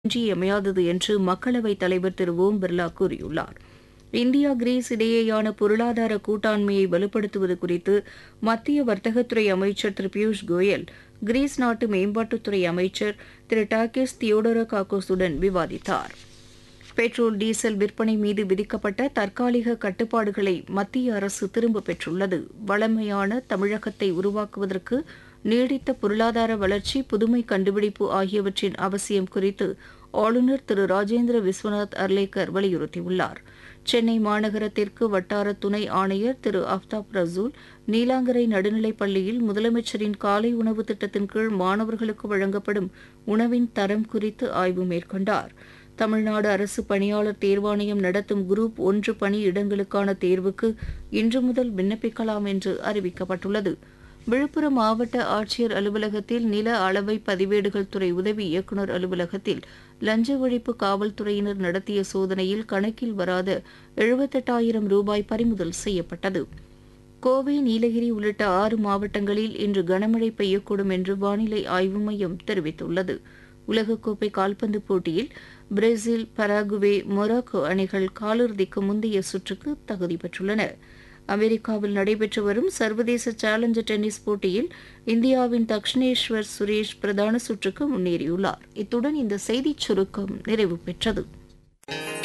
இன்றியமையாதது என்று மக்களவைத் தலைவர் திரு ஓம் பிர்லா கூறியுள்ளார் இந்தியா கிரீஸ் இடையேயான பொருளாதார கூட்டாண்மையை வலுப்படுத்துவது குறித்து மத்திய வர்த்தகத்துறை அமைச்சர் திரு பியூஷ் கோயல் கிரீஸ் நாட்டு மேம்பாட்டுத்துறை அமைச்சர் திரு டாக்கிஸ் தியோடோரகாக்கோஸுடன் விவாதித்தார் பெட்ரோல் டீசல் விற்பனை மீது விதிக்கப்பட்ட தற்காலிக கட்டுப்பாடுகளை மத்திய அரசு திரும்பப் பெற்றுள்ளது வளமையான தமிழகத்தை உருவாக்குவதற்கு நீடித்த பொருளாதார வளர்ச்சி புதுமை கண்டுபிடிப்பு ஆகியவற்றின் அவசியம் குறித்து ஆளுநர் திரு ராஜேந்திர விஸ்வநாத் அர்லேக்கர் வலியுறுத்தியுள்ளார் சென்னை மாநகரத்திற்கு வட்டார துணை ஆணையர் திரு அஃப்தாப் ரசூல் நீலாங்கரை நடுநிலைப் பள்ளியில் முதலமைச்சரின் காலை உணவு திட்டத்தின் கீழ் மாணவர்களுக்கு வழங்கப்படும் உணவின் தரம் குறித்து ஆய்வு மேற்கொண்டார் தமிழ்நாடு அரசு பணியாளர் தேர்வாணையம் நடத்தும் குரூப் ஒன்று பணி இடங்களுக்கான தேர்வுக்கு இன்று முதல் விண்ணப்பிக்கலாம் என்று அறிவிக்கப்பட்டுள்ளது விழுப்புரம் மாவட்ட ஆட்சியர் அலுவலகத்தில் நில அளவை பதிவேடுகள் துறை உதவி இயக்குநர் அலுவலகத்தில் லஞ்ச ஒழிப்பு காவல்துறையினர் நடத்திய சோதனையில் கணக்கில் வராத எழுபத்தெட்டாயிரம் ரூபாய் பறிமுதல் செய்யப்பட்டது கோவை நீலகிரி உள்ளிட்ட ஆறு மாவட்டங்களில் இன்று கனமழை பெய்யக்கூடும் என்று வானிலை ஆய்வு மையம் தெரிவித்துள்ளது உலகக்கோப்பை கால்பந்து போட்டியில் பிரேசில் பராகுவே மொராக்கோ அணிகள் காலிறுதிக்கு முந்தைய சுற்றுக்கு தகுதி பெற்றுள்ளன அமெரிக்காவில் நடைபெற்று வரும் சர்வதேச சேலஞ்சர் டென்னிஸ் போட்டியில் இந்தியாவின் தக்ஷனேஸ்வர் சுரேஷ் பிரதான சுற்றுக்கு முன்னேறியுள்ளார் இத்துடன் இந்த செய்திச் சுருக்கம் நிறைவு பெற்றது